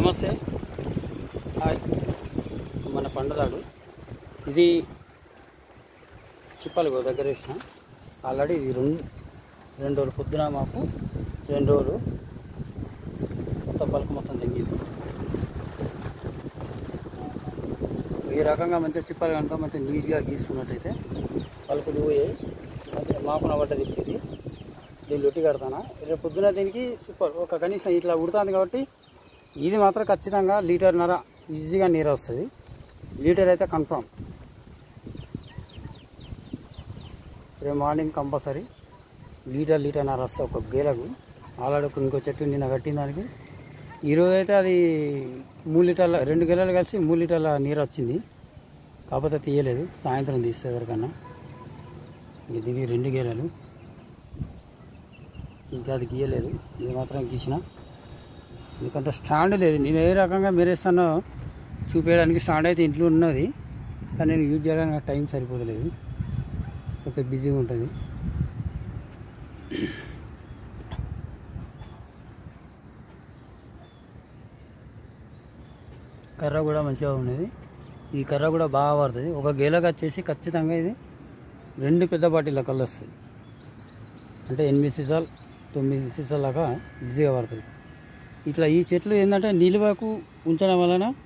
నమస్తే హాయ్ మన పండుదాడు ఇది చిప్పలు దగ్గర వేసిన ఆల్రెడీ ఇది రెండు రెండు రోజులు పొద్దున మాకు రెండు రోజులు మొత్తం పలుకు మొత్తం తగ్గింది ఈ రకంగా మంచిగా చిప్పలు కనుక మంచిగా నీట్గా గీసుకున్నట్టయితే పలుకులు పోయాయి మంచిగా మాకు నవ్వటది ఇది దీన్ని లొట్టి కడతానా రేపు పొద్దున దీనికి సూపర్ ఒక కనీసం ఇట్లా ఉడుతుంది కాబట్టి ఇది మాత్రం ఖచ్చితంగా లీటర్న్నర ఈజీగా నీరు వస్తుంది లీటర్ అయితే కన్ఫామ్ రేపు మార్నింగ్ కంపల్సరీ లీటర్ లీటర్న్నర వస్తుంది ఒక గేలకు ఆల్రెడీ ఒక ఇంకో చెట్టు నిన్న కట్టిన దానికి ఈరోజు అయితే అది మూడు లీటర్ల రెండు గెలలు కలిసి మూడు లీటర్ల నీరు వచ్చింది కాకపోతే తీయలేదు సాయంత్రం తీస్తే ఎవరికన్నా ఇక దీనికి రెండు గేలలు ఇంకా అది గీయలేదు ఇది మాత్రం గీసిన ఎందుకంటే స్టాండ్ లేదు నేను ఏ రకంగా మెరేస్తానో చూపించడానికి స్టాండ్ అయితే ఇంట్లో ఉన్నది కానీ నేను యూజ్ చేయడానికి నాకు టైం సరిపోతలేదు కొంచెం బిజీగా ఉంటుంది కర్ర కూడా మంచిగా ఉన్నది ఈ కర్ర కూడా బాగా పడుతుంది ఒక గేలకు వచ్చేసి ఖచ్చితంగా ఇది రెండు పెద్ద బాటిల్ కళ్ళు వస్తుంది అంటే ఎనిమిది సీసాలు తొమ్మిది సీసాల దాకా ఈజీగా పడుతుంది ఇట్లా ఈ చెట్లు ఏంటంటే నిలువకు ఉంచడం వలన